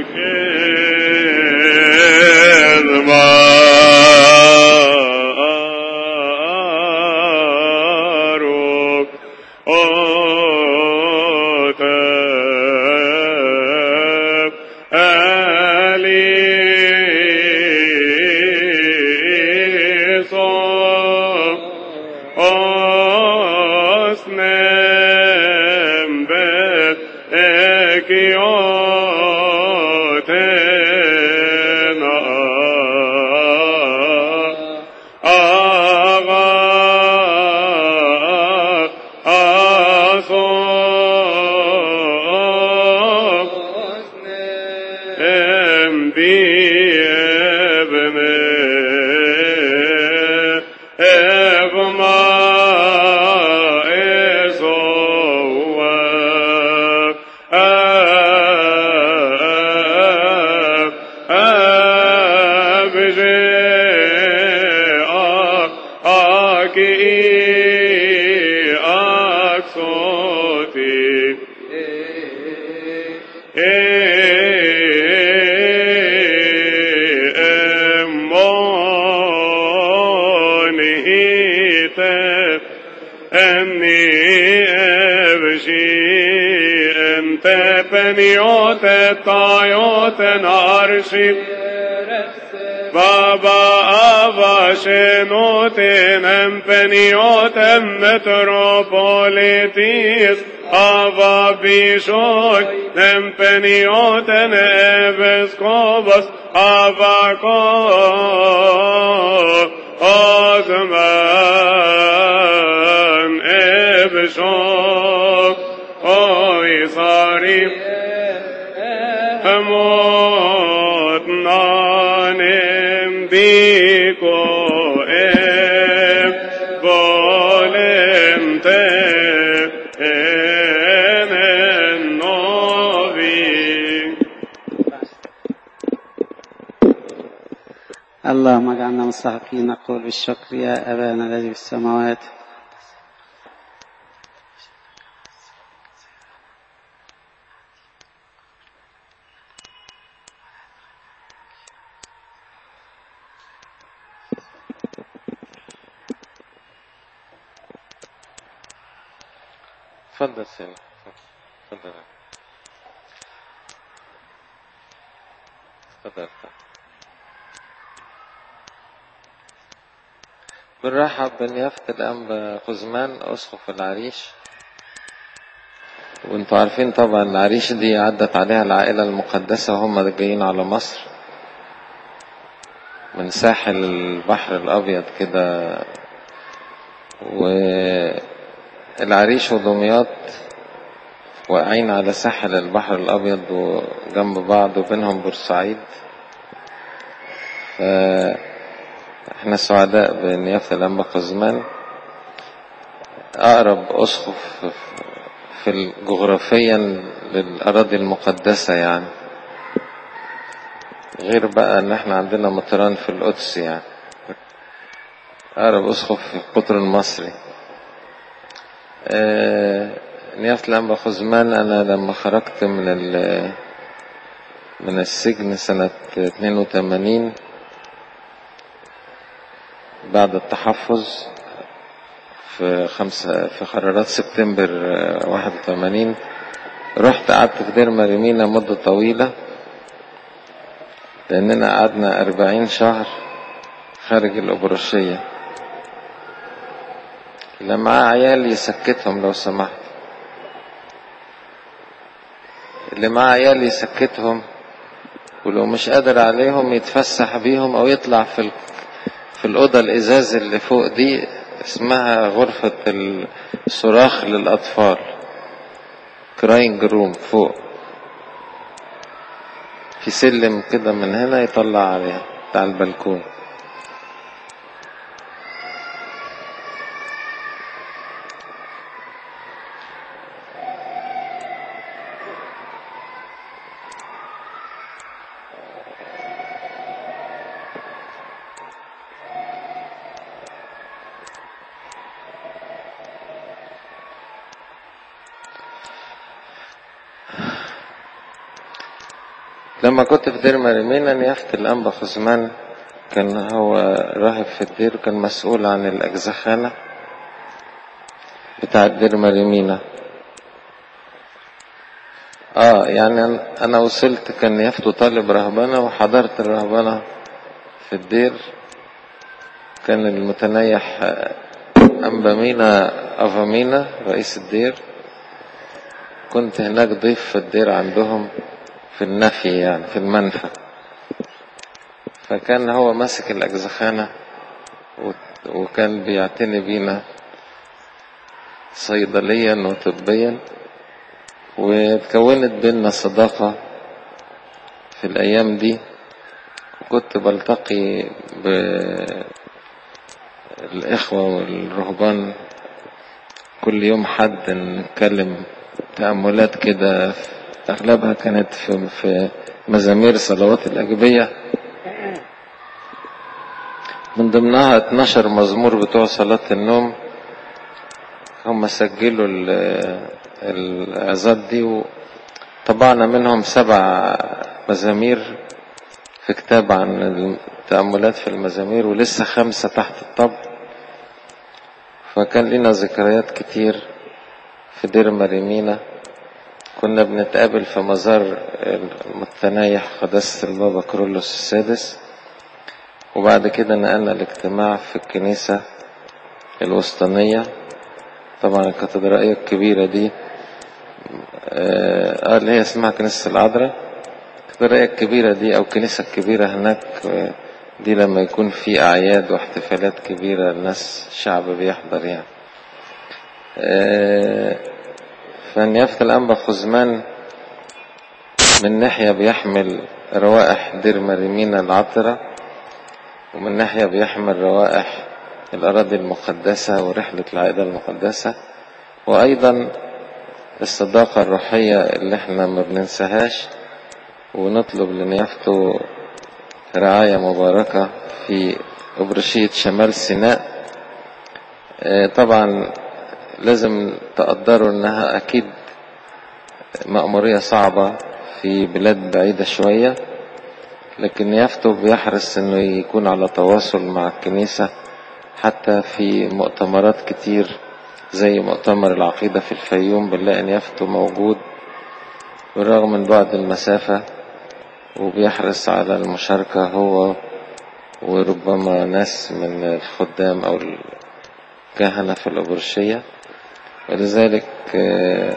كذبارك أتب أليسو أسنم بأكيوتنا أغا أصوب ام بي ابن اغما ازوا ابجي اكي اكسوتي امونيت اني ابشي انت بنيوت طايوت نارشي بابا ابا شنوتين ام بنيوت متروبوليتيس ابا بيشوي ام بنيوت ابسكوبس ابا كو ازمان ابشوك اوي صاريم اموت نانم بيكو ام volente en el novi اللهم اجعلنا مستحقين نقول بالشكر يا أبانا الذي في السماوات اتفضل سامي اتفضل اتفضل بنرحب بنيافة الأنبا خزمان أسقف العريش وانتوا عارفين طبعا العريش دي عدت عليها العائلة المقدسة وهم جايين على مصر من ساحل البحر الأبيض كده والعريش ودمياط واقعين على ساحل البحر الأبيض وجنب بعض وبينهم بورسعيد فاحنا سعداء بنيافة الأنبا خزمان أقرب أسقف في جغرافيا للأراضي المقدسة يعني غير بقى ان احنا عندنا مطران في القدس يعني أقرب أسقف في القطر المصري آه نيافة الأنبا خزمان أنا لما خرجت من ال من السجن سنة 82 بعد التحفظ في خمسة في قرارات سبتمبر 81 رحت قعدت في دير مريمينا مدة طويلة لأننا قعدنا أربعين شهر خارج الأبرشية اللي معاه عيال يسكتهم لو سمحت اللي معاه عيال يسكتهم ولو مش قادر عليهم يتفسح بيهم أو يطلع في ال... في الأوضة الإزاز اللي فوق دي اسمها غرفة الصراخ للأطفال كراينج روم فوق في سلم كده من هنا يطلع عليها بتاع البلكون لما كنت في دير مريمينا نيافة الأنبا خزمان كان هو راهب في الدير كان مسؤول عن الأجزخانة بتاع دير مريمينا اه يعني أنا- انا وصلت كان يافته طالب رهبنة وحضرت الرهبنة في الدير كان المتنيح آه، أنبا مينا أفامينا رئيس الدير كنت هناك ضيف في الدير عندهم في النفي يعني في المنفى فكان هو ماسك الأجزخانة و- وكان بيعتني بينا صيدليا وطبيا وتكونت بينا صداقة في الأيام دي وكنت بلتقي بالإخوة والرهبان كل يوم حد نتكلم تأملات كده أغلبها كانت في, في مزامير صلوات الأجبية من ضمنها 12 مزمور بتوع صلاة النوم هم سجلوا ال- العظات دي وطبعنا منهم سبع مزامير في كتاب عن التأملات في المزامير ولسه خمسة تحت الطبع فكان لنا ذكريات كتير في دير مريمينا كنا بنتقابل في مزار المتنايح قداسة البابا كرولوس السادس وبعد كده نقلنا الاجتماع في الكنيسة الوسطانية طبعا الكاتدرائية الكبيرة دي آه اللي هي اسمها كنيسة العذراء الكاتدرائية الكبيرة دي أو الكنيسة الكبيرة هناك آه، دي لما يكون في أعياد واحتفالات كبيرة الناس الشعب بيحضر يعني آه، فنيافة الأنبا خزمان من ناحية بيحمل روائح دير مريمينا العطرة ومن ناحية بيحمل روائح الأراضي المقدسة ورحلة العائلة المقدسة وأيضا الصداقة الروحية اللي احنا ما بننساهاش ونطلب لنيافته رعاية مباركة في أبرشية شمال سيناء آه، طبعا لازم تقدروا انها اكيد مأمورية صعبة في بلاد بعيدة شوية لكن يافته بيحرص انه يكون على تواصل مع الكنيسة حتى في مؤتمرات كتير زي مؤتمر العقيدة في الفيوم بنلاقي ان يافته موجود بالرغم من بعد المسافة وبيحرص على المشاركة هو وربما ناس من الخدام أو الكهنة في الأبرشية ولذلك آه،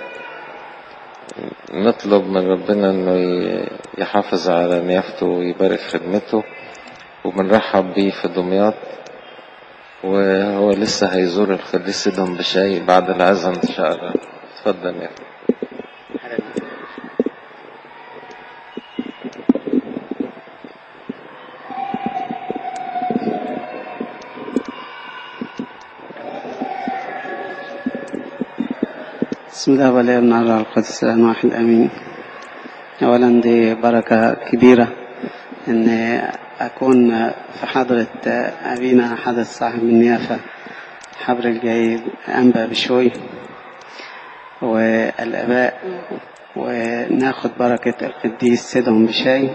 نطلب من ربنا انه ي- يحافظ على نيافته ويبارك خدمته وبنرحب بيه في دمياط وهو لسه هيزور القديس سيدهم بشاي بعد العزم ان شاء الله اتفضل يا أخي. بسم الله والابن على القدس الآن واحد أمين أولا دي بركة كبيرة إن أكون في حضرة أبينا حضرة صاحب النيافة حبر الجيد أنبا بشوي والآباء وناخد بركة القديس سيدهم بشاي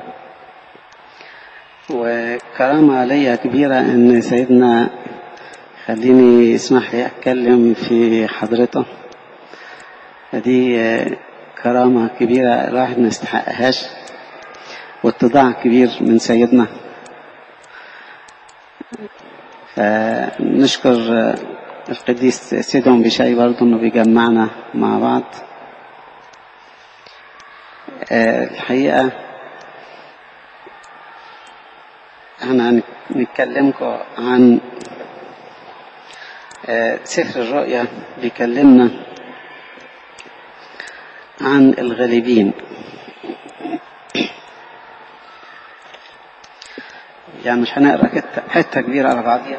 وكرامة ليا كبيرة إن سيدنا خليني يسمح لي أتكلم في حضرته فدي آه، كرامة كبيرة الواحد ما يستحقهاش واتضاع كبير من سيدنا فنشكر آه، القديس سيدهم بشاي برضه انه بيجمعنا مع بعض آه، الحقيقة احنا هنتكلمكم عن آه، سفر الرؤيا بيكلمنا عن الغالبين يعني مش هنقرا حته حته كبيره على بعضيها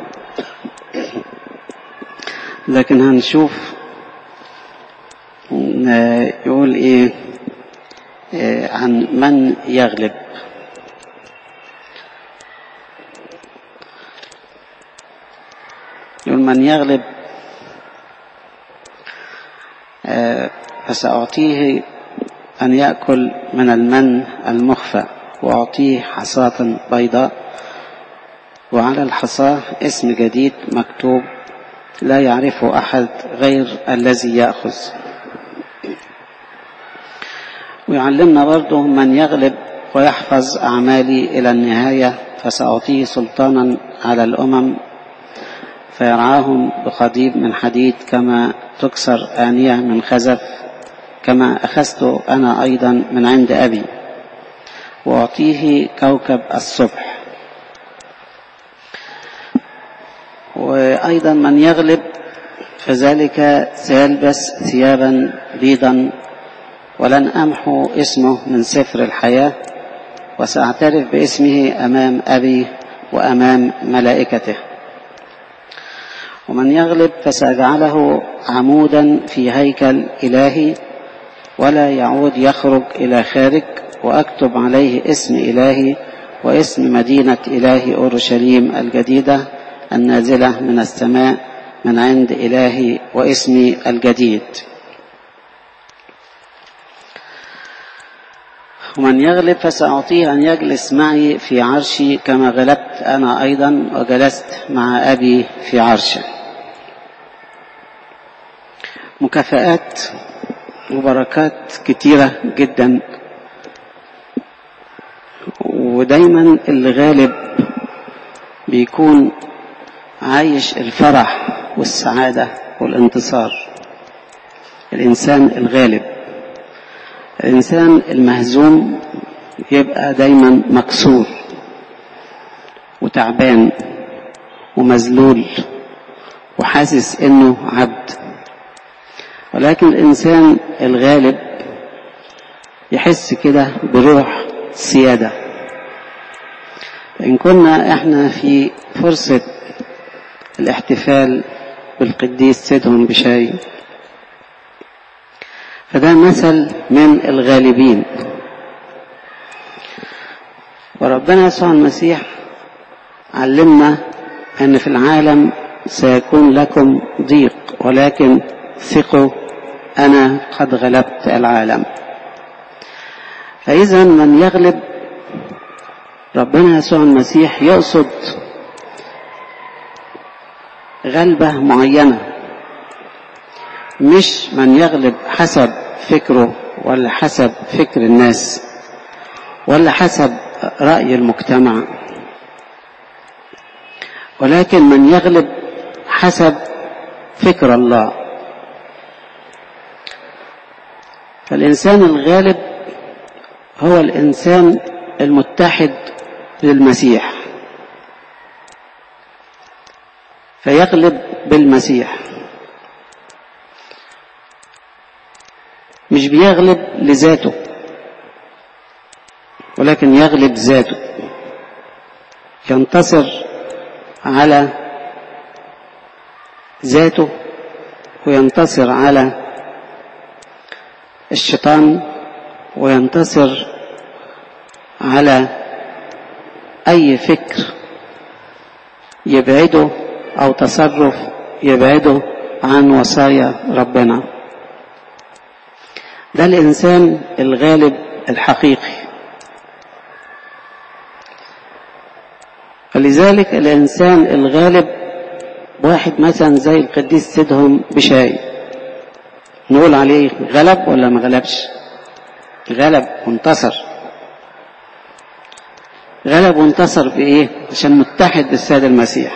لكن هنشوف آه، يقول ايه آه، عن من يغلب يقول من يغلب آه، فسأعطيه أن يأكل من المن المخفى وأعطيه حصاة بيضاء وعلى الحصاة اسم جديد مكتوب لا يعرفه أحد غير الذي يأخذ ويعلمنا برضه من يغلب ويحفظ أعمالي إلى النهاية فسأعطيه سلطانا على الأمم فيرعاهم بقضيب من حديد كما تكسر آنية من خزف كما أخذت أنا أيضا من عند أبي وأعطيه كوكب الصبح وأيضا من يغلب فذلك سيلبس ثيابا بيضا ولن أمحو اسمه من سفر الحياة وسأعترف باسمه أمام أبي وأمام ملائكته ومن يغلب فسأجعله عمودا في هيكل إلهي ولا يعود يخرج إلى خارج وأكتب عليه اسم إلهي واسم مدينة إلهي أورشليم الجديدة النازلة من السماء من عند إلهي واسمي الجديد ومن يغلب فسأعطيه أن يجلس معي في عرشي كما غلبت أنا أيضا وجلست مع أبي في عرشه مكافآت وبركات كتيرة جدا ودايما اللي غالب بيكون عايش الفرح والسعادة والانتصار الإنسان الغالب الإنسان المهزوم يبقى دايما مكسور وتعبان ومذلول وحاسس انه عبد ولكن الانسان الغالب يحس كده بروح سياده ان كنا احنا في فرصه الاحتفال بالقديس سيدهم بشاي فده مثل من الغالبين وربنا يسوع المسيح علمنا ان في العالم سيكون لكم ضيق ولكن ثقوا انا قد غلبت العالم فاذا من يغلب ربنا يسوع المسيح يقصد غلبه معينه مش من يغلب حسب فكره ولا حسب فكر الناس ولا حسب رأي المجتمع ولكن من يغلب حسب فكر الله فالإنسان الغالب هو الإنسان المتحد للمسيح فيغلب بالمسيح مش بيغلب لذاته ولكن يغلب ذاته ينتصر على ذاته وينتصر على الشيطان وينتصر على اي فكر يبعده او تصرف يبعده عن وصايا ربنا ده الانسان الغالب الحقيقي فلذلك الانسان الغالب واحد مثلا زي القديس سيدهم بشاي نقول عليه غلب ولا ما غلبش غلب وانتصر غلب وانتصر بايه عشان متحد بالسيد المسيح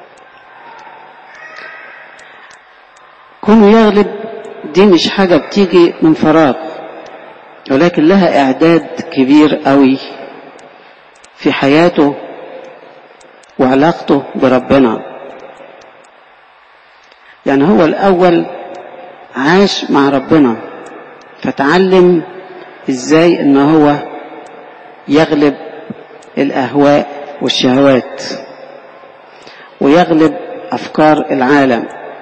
كونه يغلب دي مش حاجة بتيجي من فراغ ولكن لها إعداد كبير قوي في حياته وعلاقته بربنا يعني هو الأول عاش مع ربنا فتعلم ازاي ان هو يغلب الاهواء والشهوات ويغلب افكار العالم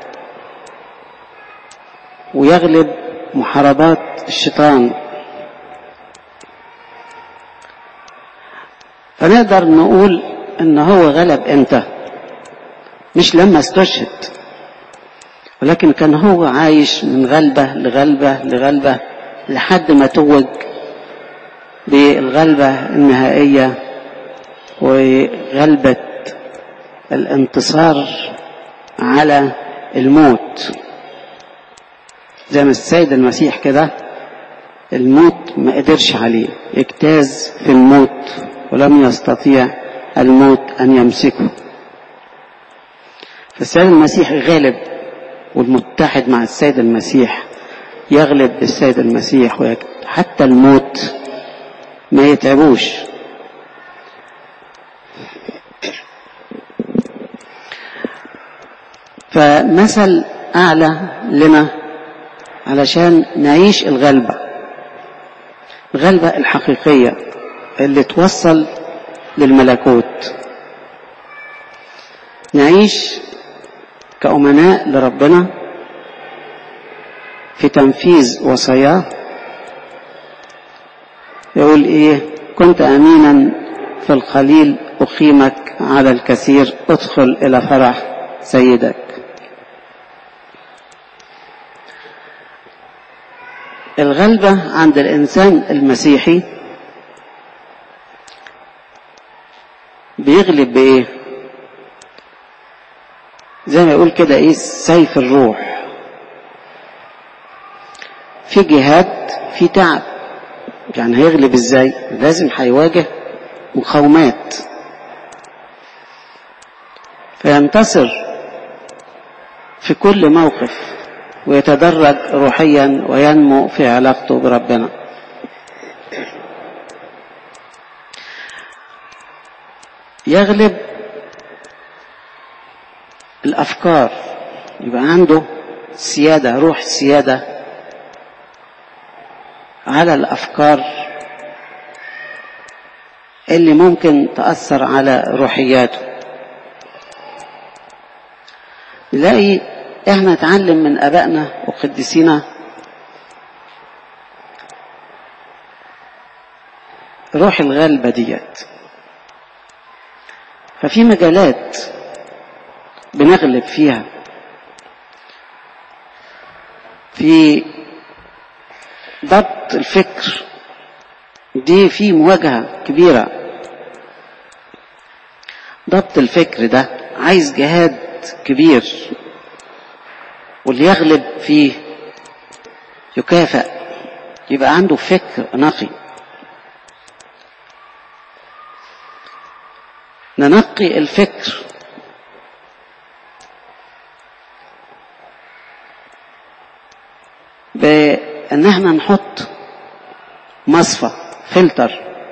ويغلب محاربات الشيطان فنقدر نقول ان هو غلب امتى مش لما استشهد ولكن كان هو عايش من غلبة لغلبة لغلبة لحد ما توج بالغلبة النهائية وغلبة الانتصار على الموت زي ما السيد المسيح كده الموت ما قدرش عليه اجتاز في الموت ولم يستطيع الموت أن يمسكه فالسيد المسيح غالب والمتحد مع السيد المسيح يغلب السيد المسيح حتى الموت ما يتعبوش فمثل أعلى لنا علشان نعيش الغلبة الغلبة الحقيقية اللي توصل للملكوت نعيش كأمناء لربنا في تنفيذ وصاياه يقول ايه كنت امينا في القليل اقيمك على الكثير ادخل الى فرح سيدك الغلبة عند الإنسان المسيحي بيغلب بإيه؟ زي ما يقول كده إيه سيف الروح في جهاد في تعب يعني هيغلب إزاي؟ لازم هيواجه مقاومات فينتصر في كل موقف ويتدرج روحيا وينمو في علاقته بربنا يغلب الافكار يبقى عنده سياده روح سياده على الافكار اللي ممكن تاثر على روحياته نلاقي احنا نتعلم من ابائنا وقديسينا روح الغلبة ديت ففي مجالات بنغلب فيها في ضبط الفكر دي في مواجهة كبيرة ضبط الفكر ده عايز جهاد كبير واللي يغلب فيه يكافئ يبقى عنده فكر نقي ننقي الفكر بان احنا نحط مصفى فلتر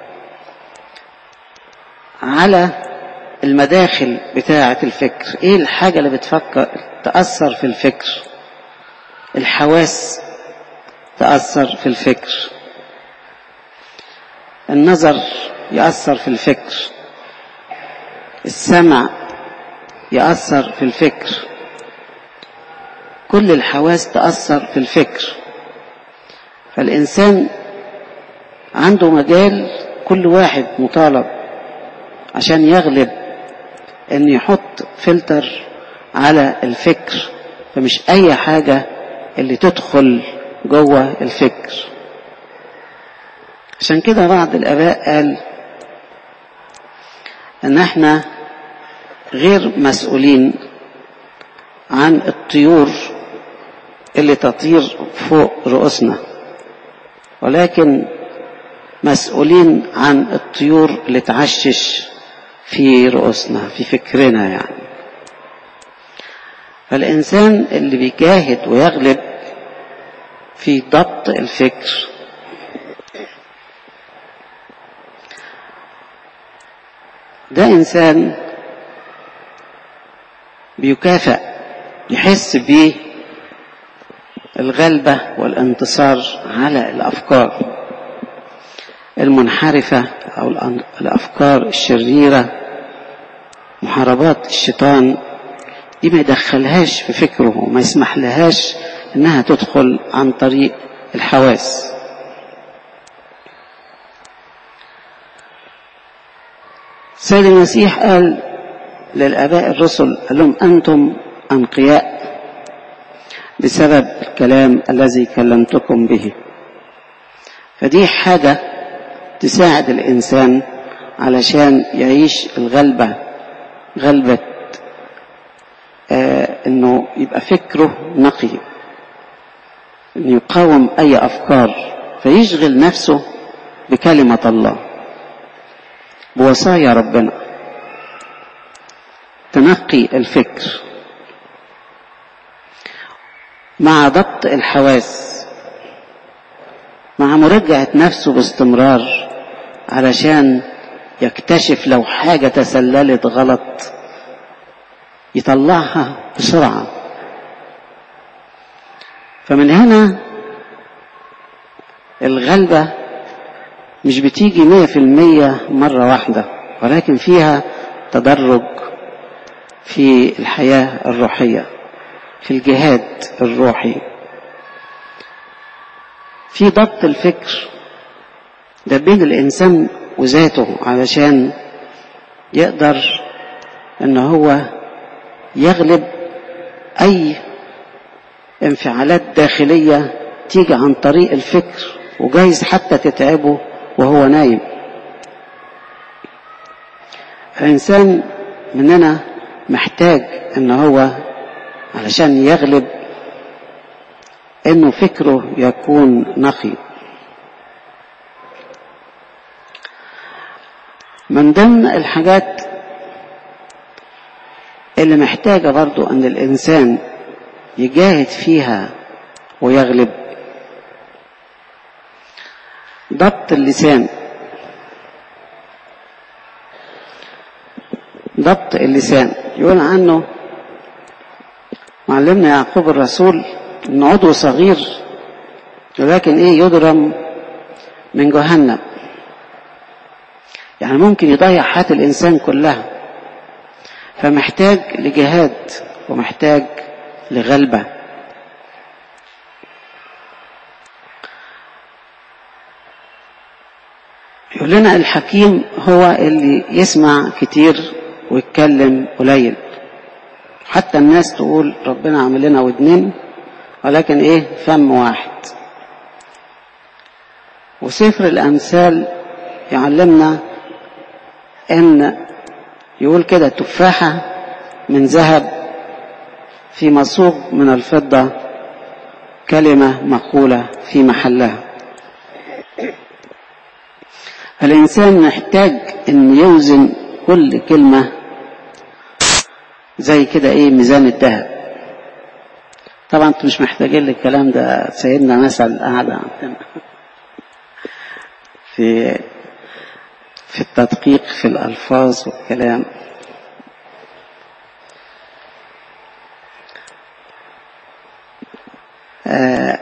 على المداخل بتاعة الفكر ايه الحاجة اللي بتفكر تأثر في الفكر الحواس تأثر في الفكر النظر يأثر في الفكر السمع يأثر في الفكر كل الحواس تأثر في الفكر فالإنسان عنده مجال كل واحد مطالب عشان يغلب ان يحط فلتر على الفكر فمش اي حاجة اللي تدخل جوه الفكر عشان كده بعض الاباء قال ان احنا غير مسؤولين عن الطيور اللي تطير فوق رؤوسنا ولكن مسؤولين عن الطيور اللي تعشش في رؤوسنا في فكرنا يعني فالإنسان اللي بيجاهد ويغلب في ضبط الفكر ده إنسان بيكافئ يحس بيه الغلبة والانتصار على الأفكار المنحرفة أو الأفكار الشريرة محاربات الشيطان دي ما يدخلهاش في فكره وما يسمح لهاش انها تدخل عن طريق الحواس سيد المسيح قال للآباء الرسل قال لهم أنتم أنقياء بسبب الكلام الذي كلمتكم به فدي حاجة تساعد الإنسان علشان يعيش الغلبة غلبة آه انه يبقى فكره نقي انه يقاوم اي افكار فيشغل نفسه بكلمة الله بوصايا ربنا تنقي الفكر مع ضبط الحواس مع مراجعة نفسه باستمرار علشان يكتشف لو حاجة تسللت غلط يطلعها بسرعة فمن هنا الغلبة مش بتيجي مية في المية مرة واحدة ولكن فيها تدرج في الحياة الروحية في الجهاد الروحي في ضبط الفكر ده بين الإنسان وذاته علشان يقدر ان هو يغلب اي انفعالات داخلية تيجي عن طريق الفكر وجايز حتى تتعبه وهو نايم الانسان مننا محتاج ان هو علشان يغلب انه فكره يكون نقي من ضمن الحاجات اللي محتاجة برضو أن الإنسان يجاهد فيها ويغلب ضبط اللسان ضبط اللسان يقول عنه معلمنا يعقوب الرسول ان عضو صغير ولكن ايه يضرم من جهنم يعني ممكن يضيع حياة الإنسان كلها فمحتاج لجهاد ومحتاج لغلبة يقول لنا الحكيم هو اللي يسمع كتير ويتكلم قليل حتى الناس تقول ربنا عمل لنا ودنين ولكن ايه فم واحد وسفر الأمثال يعلمنا ان يقول كده تفاحة من ذهب في مصوب من الفضة كلمة مقولة في محلها الإنسان محتاج أن يوزن كل كلمة زي كده إيه ميزان الذهب طبعا انتوا مش محتاجين للكلام ده سيدنا مثل قاعدة عندنا في في التدقيق في الألفاظ والكلام آه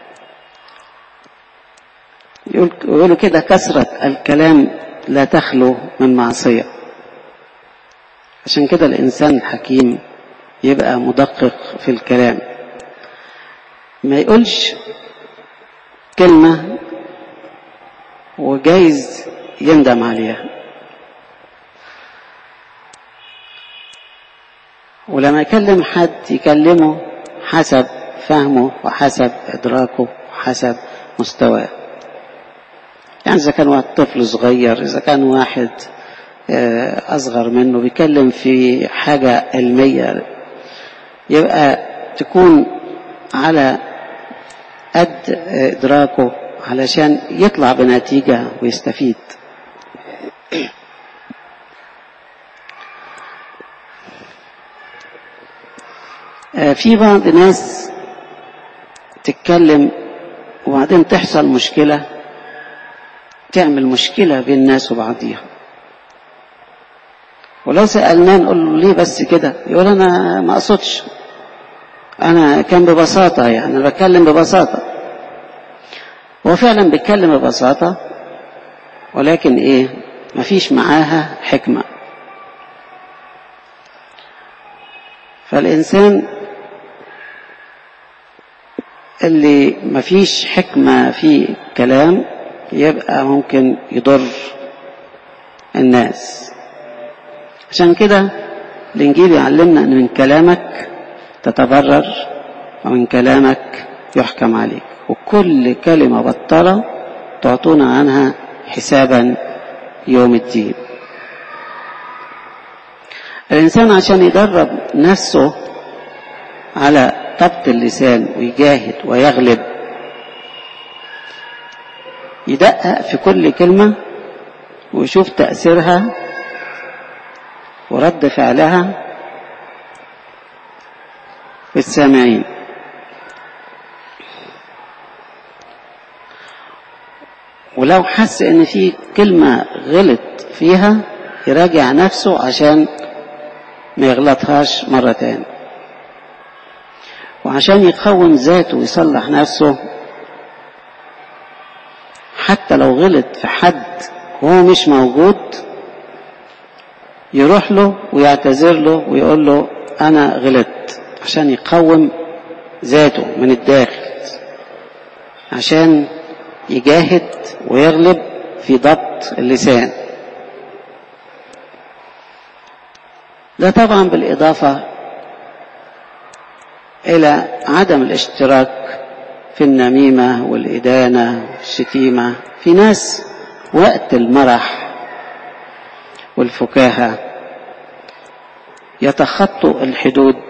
يقولوا كده كثرة الكلام لا تخلو من معصية عشان كده الإنسان الحكيم يبقى مدقق في الكلام ما يقولش كلمة وجايز يندم عليها ولما يكلم حد يكلمه حسب فهمه وحسب إدراكه وحسب مستواه يعني إذا كان واحد طفل صغير إذا كان واحد أصغر منه بيكلم في حاجة علمية يبقى تكون على قد إدراكه علشان يطلع بنتيجة ويستفيد في بعض ناس تتكلم وبعدين تحصل مشكلة تعمل مشكلة بين الناس وبعضيها ولو سألناه نقول له ليه بس كده يقول أنا ما أقصدش أنا كان ببساطة يعني أنا بتكلم ببساطة هو فعلا بيتكلم ببساطة ولكن إيه مفيش معاها حكمة فالإنسان اللي مفيش حكمة في كلام يبقى ممكن يضر الناس عشان كده الإنجيل يعلمنا أن من كلامك تتبرر ومن كلامك يحكم عليك وكل كلمة بطلة تعطون عنها حسابا يوم الدين الإنسان عشان يدرب نفسه على ضبط اللسان ويجاهد ويغلب يدقق في كل كلمة ويشوف تأثيرها ورد فعلها في السامعين ولو حس ان في كلمة غلط فيها يراجع نفسه عشان ما يغلطهاش مرة تاني وعشان يقوم ذاته ويصلح نفسه حتى لو غلط في حد وهو مش موجود يروح له ويعتذر له ويقول له أنا غلطت عشان يقوم ذاته من الداخل عشان يجاهد ويغلب في ضبط اللسان ده طبعا بالإضافة إلى عدم الاشتراك في النميمة والإدانة والشتيمة في ناس وقت المرح والفكاهة يتخطوا الحدود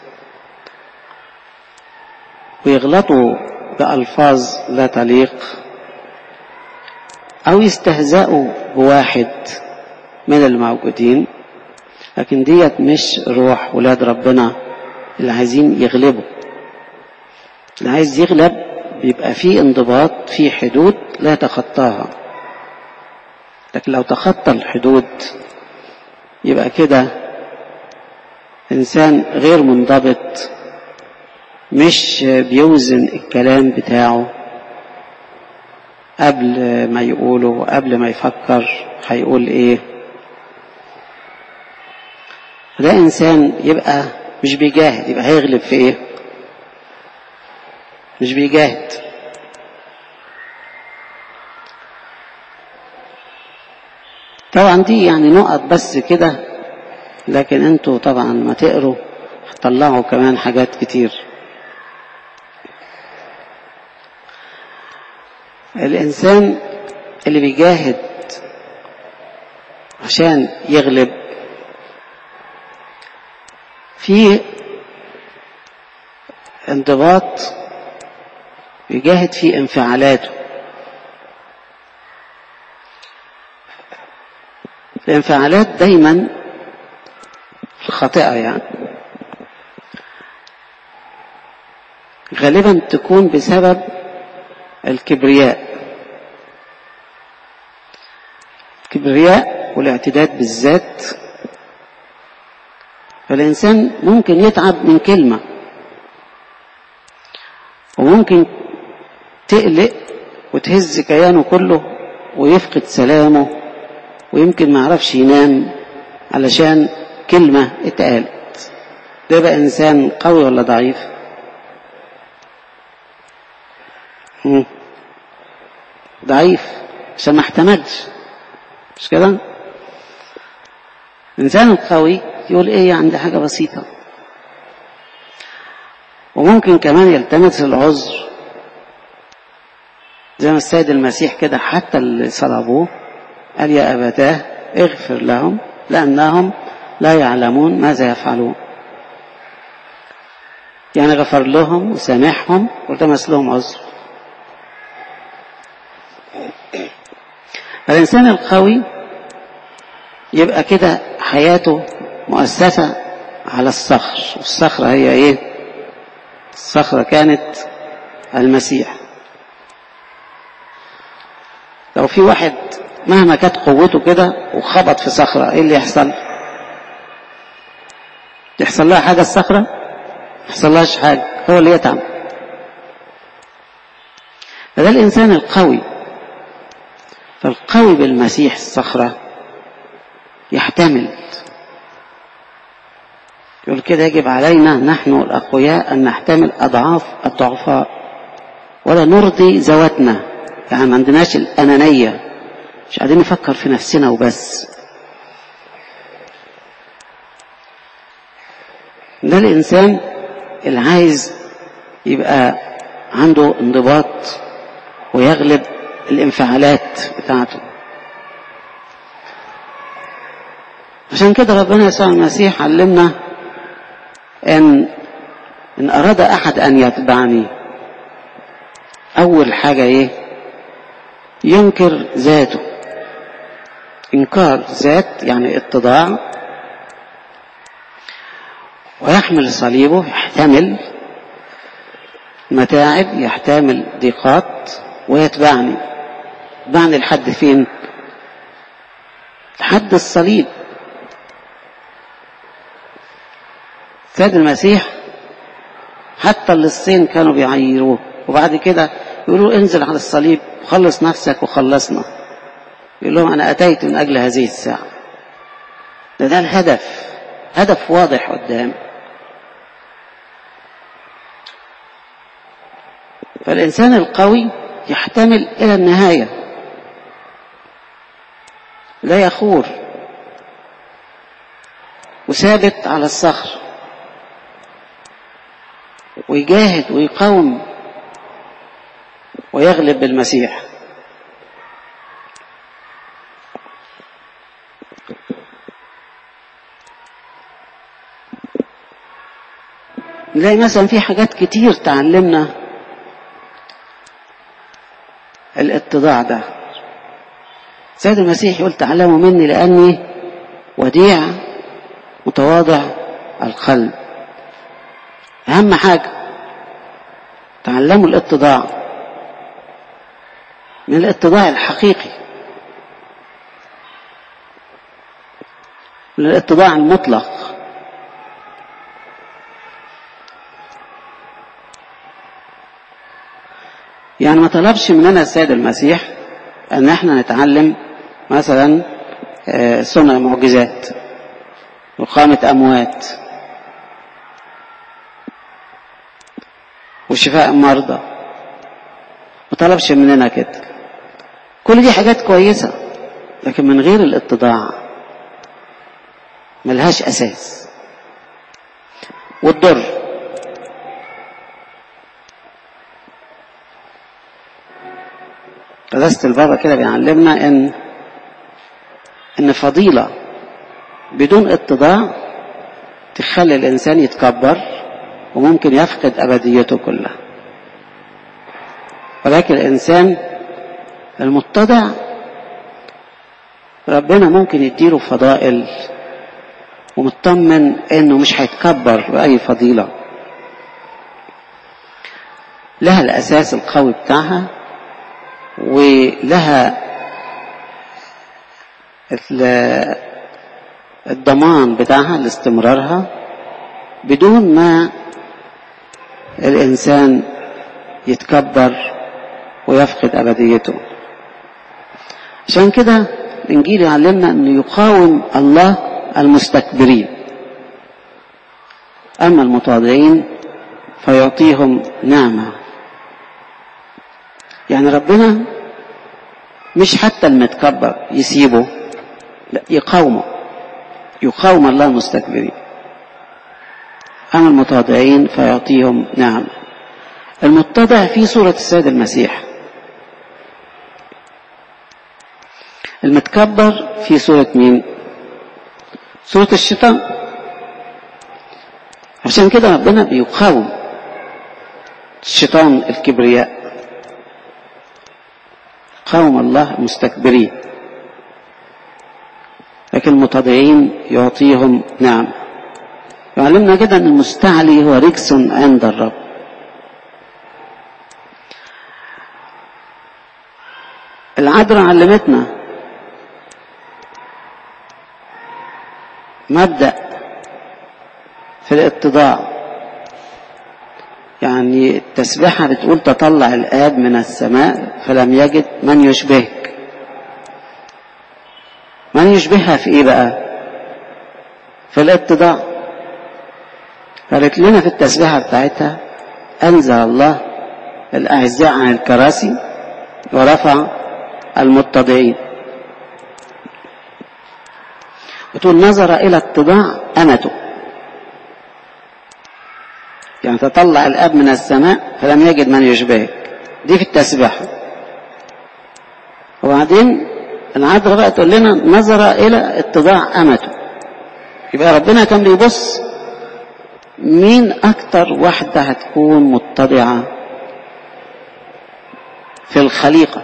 ويغلطوا بألفاظ لا تليق أو يستهزأوا بواحد من الموجودين لكن ديت مش روح ولاد ربنا اللي عايزين يغلبوا اللي عايز يغلب بيبقى فيه انضباط فيه حدود لا يتخطاها لكن لو تخطى الحدود يبقى كده إنسان غير منضبط مش بيوزن الكلام بتاعه قبل ما يقوله وقبل ما يفكر هيقول ايه ده انسان يبقى مش بيجاهد يبقى هيغلب في ايه مش بيجاهد طبعا دي يعني نقط بس كده لكن انتوا طبعا ما تقروا هتطلعوا كمان حاجات كتير الإنسان اللي بيجاهد عشان يغلب في انضباط يجاهد في انفعالاته الانفعالات دايما خاطئة يعني غالبا تكون بسبب الكبرياء الكبرياء والاعتداد بالذات فالإنسان ممكن يتعب من كلمة وممكن تقلق وتهز كيانه كله ويفقد سلامه ويمكن ما يعرفش ينام علشان كلمة اتقالت ده بقى إنسان قوي ولا ضعيف مم. ضعيف عشان ما احتملش مش كده الإنسان القوي يقول إيه عندي حاجة بسيطة وممكن كمان يلتمس العذر زي ما السيد المسيح كده حتى اللي صلبوه قال يا أبتاه اغفر لهم لأنهم لا يعلمون ماذا يفعلون يعني غفر لهم وسامحهم والتمس لهم عذر الإنسان القوي يبقى كده حياته مؤسسة على الصخر والصخرة هي إيه الصخرة كانت المسيح لو في واحد مهما كانت قوته كده وخبط في صخرة ايه اللي يحصل يحصل لها حاجة الصخرة ما يحصلهاش حاجة هو اللي يتعب فده الإنسان القوي فالقوي بالمسيح الصخرة يحتمل يقول كده يجب علينا نحن الأقوياء أن نحتمل أضعاف الضعفاء ولا نرضي ذواتنا يعني ما عندناش الأنانية مش قاعدين نفكر في نفسنا وبس ده الإنسان اللي عايز يبقى عنده انضباط ويغلب الانفعالات بتاعته عشان كده ربنا يسوع المسيح علمنا ان ان اراد احد ان يتبعني اول حاجة ايه ينكر ذاته انكار ذات يعني اتضاع ويحمل صليبه يحتمل متاعب يحتمل ضيقات ويتبعني يتبعني لحد فين لحد الصليب سيد المسيح حتى اللصين كانوا بيعيروه وبعد كده يقولوا انزل على الصليب وخلص نفسك وخلصنا يقول لهم انا اتيت من اجل هذه الساعه ده ده الهدف هدف واضح قدام فالإنسان القوي يحتمل إلى النهاية لا يخور وثابت على الصخر ويجاهد ويقاوم ويغلب بالمسيح نلاقي مثلا في حاجات كتير تعلمنا الاتضاع ده سيد المسيح يقول تعلموا مني لأني وديع متواضع القلب أهم حاجة تعلموا الاتضاع من الاتضاع الحقيقي من الاتضاع المطلق يعني ما طلبش مننا السيد المسيح ان احنا نتعلم مثلا صنع معجزات وقامة اموات وشفاء مرضى ما طلبش مننا كده كل دي حاجات كويسة لكن من غير الاتضاع ملهاش اساس والضر قداسة البابا كده بيعلمنا ان ان فضيلة بدون اتضاع تخلي الانسان يتكبر وممكن يفقد ابديته كلها ولكن الانسان المتضع ربنا ممكن يديله فضائل ومطمن انه مش هيتكبر باي فضيلة لها الاساس القوي بتاعها ولها الضمان بتاعها لاستمرارها بدون ما الإنسان يتكبر ويفقد أبديته عشان كده الإنجيل يعلمنا أنه يقاوم الله المستكبرين أما المتواضعين فيعطيهم نعمة يعني ربنا مش حتى المتكبر يسيبه لا يقاومه يقاوم الله المستكبرين أما المتواضعين فيعطيهم نعمة المتضع في صورة السيد المسيح المتكبر في صورة مين صورة الشيطان عشان كده ربنا بيقاوم الشيطان الكبرياء قاوم الله المستكبرين لكن المتضعين يعطيهم نعمة يعلمنا كده أن المستعلي هو رجس عند الرب العذراء علمتنا مبدأ في الاتضاع يعني التسبيحة بتقول تطلع الآب من السماء فلم يجد من يشبهك من يشبهها في ايه بقى في الاتضاع قالت لنا في التسبيحة بتاعتها أنزل الله الأعزاء عن الكراسي ورفع المتضعين بتقول نظر إلى اتضاع أمته يعني تطلع الأب من السماء فلم يجد من يشبهك دي في التسبيحة وبعدين العذراء بقى تقول لنا نظر إلى اتضاع أمته يبقى ربنا كان بيبص مين أكتر واحدة هتكون متضعة في الخليقة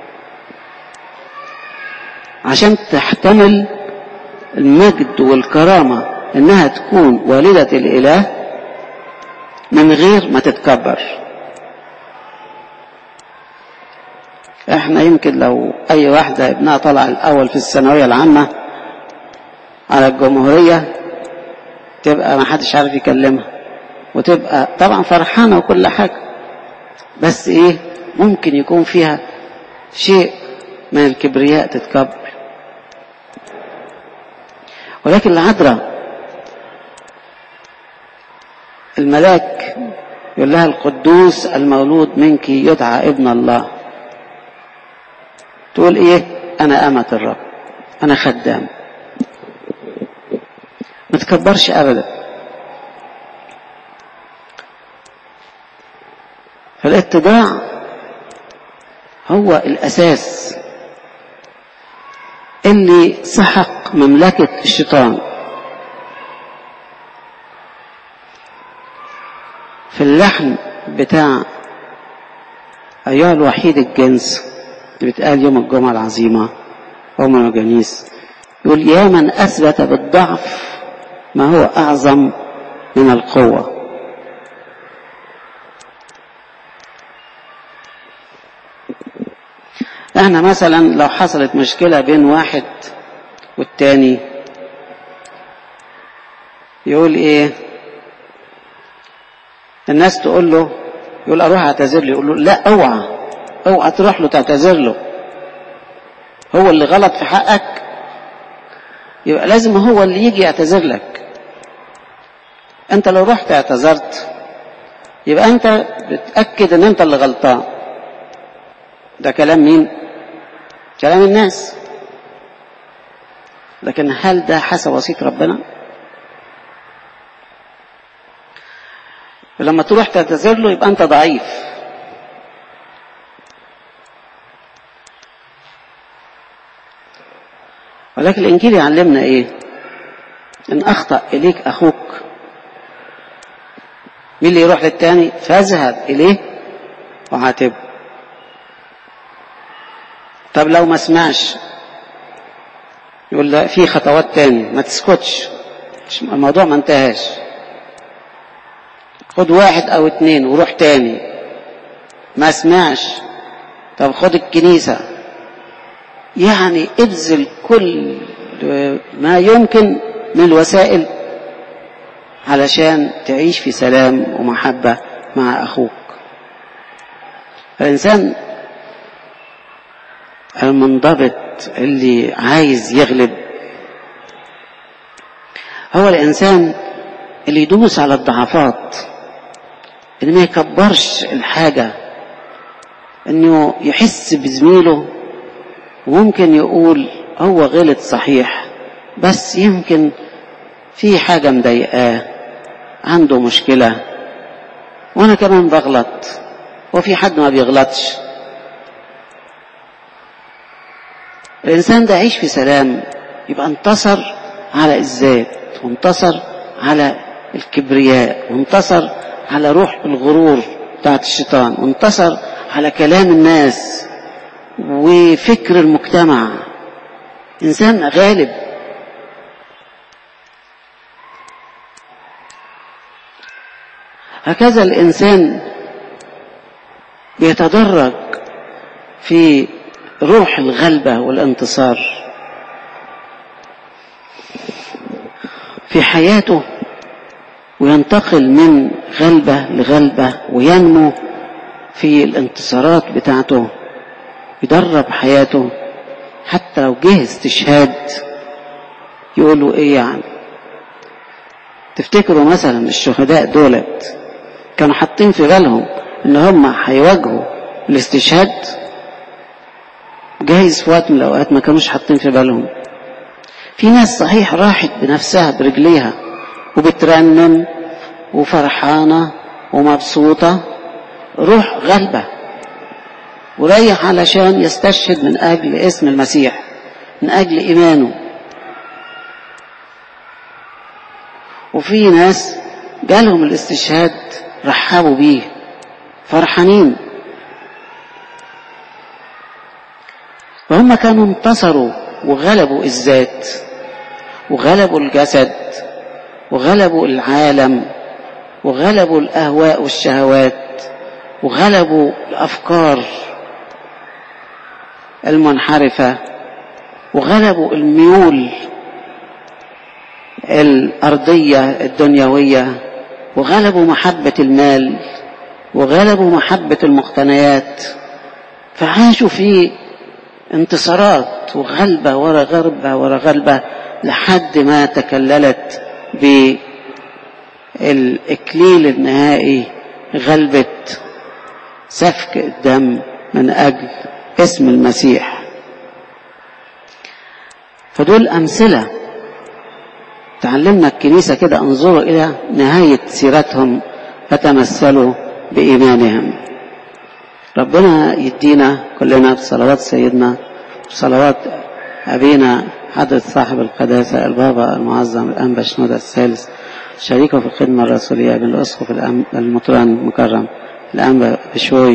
عشان تحتمل المجد والكرامة إنها تكون والدة الإله من غير ما تتكبر احنا يمكن لو اي واحدة ابنها طلع الاول في الثانوية العامة على الجمهورية تبقى ما حدش عارف يكلمها وتبقى طبعا فرحانة وكل حاجة بس ايه ممكن يكون فيها شيء من الكبرياء تتكبر ولكن العذراء الملاك يقول لها القدوس المولود منك يدعى ابن الله تقول ايه انا امة الرب انا خدام ما تكبرش ابدا فالاتباع هو الاساس اللي سحق مملكة الشيطان في اللحن بتاع أيها الوحيد الجنس اللي بيتقال يوم الجمعة العظيمة يوم الجنيس يقول يا من أثبت بالضعف ما هو أعظم من القوة احنا مثلا لو حصلت مشكلة بين واحد والتاني يقول ايه الناس تقول له يقول اروح اعتذر له يقول له لا اوعى اوعى تروح له تعتذر له هو اللي غلط في حقك يبقى لازم هو اللي يجي يعتذر لك انت لو رحت اعتذرت يبقى انت بتأكد ان انت اللي غلطان ده كلام مين كلام الناس لكن هل ده حسب وصية ربنا لما تروح تعتذر له يبقى انت ضعيف ولكن الانجيل يعلمنا ايه ان اخطا اليك اخوك مين اللي يروح للتاني فاذهب اليه وعاتبه طب لو ما سمعش يقول لا في خطوات تاني ما تسكتش الموضوع ما انتهاش خد واحد او اتنين وروح تاني ما سمعش طب خد الكنيسة يعني ابذل كل ما يمكن من الوسائل علشان تعيش في سلام ومحبة مع أخوك الإنسان المنضبط اللي عايز يغلب هو الإنسان اللي يدوس على الضعفات اللي ما يكبرش الحاجة انه يحس بزميله وممكن يقول هو غلط صحيح بس يمكن في حاجة مضايقاه عنده مشكلة وانا كمان بغلط وفي حد ما بيغلطش الانسان ده يعيش في سلام يبقى انتصر على الذات وانتصر على الكبرياء وانتصر على روح الغرور بتاعت الشيطان وانتصر على كلام الناس وفكر المجتمع انسان غالب هكذا الانسان بيتدرج في روح الغلبه والانتصار في حياته وينتقل من غلبة لغلبة وينمو في الانتصارات بتاعته يدرب حياته حتى لو جه استشهاد يقولوا ايه يعني تفتكروا مثلا الشهداء دولت كانوا حاطين في بالهم ان هم هيواجهوا الاستشهاد جايز في وقت من الاوقات ما كانوش حاطين في بالهم في ناس صحيح راحت بنفسها برجليها وبترنم وفرحانة ومبسوطة روح غلبة ورايح علشان يستشهد من أجل اسم المسيح من أجل إيمانه وفي ناس جالهم الاستشهاد رحبوا بيه فرحانين وهم كانوا انتصروا وغلبوا الذات وغلبوا الجسد وغلبوا العالم وغلبوا الأهواء والشهوات وغلبوا الأفكار المنحرفة وغلبوا الميول الأرضية الدنيوية وغلبوا محبة المال وغلبوا محبة المقتنيات فعاشوا في انتصارات وغلبة ورا غلبة ورا غلبة لحد ما تكللت بالإكليل النهائي غلبة سفك الدم من أجل اسم المسيح فدول أمثلة تعلمنا الكنيسة كده انظروا إلى نهاية سيرتهم فتمثلوا بإيمانهم ربنا يدينا كلنا بصلوات سيدنا بصلوات أبينا حضرة صاحب القداسة البابا المعظم الأنبا شنودة الثالث شريكه في الخدمة الرسولية بالأسقف المطران المكرم الأنبا بشوي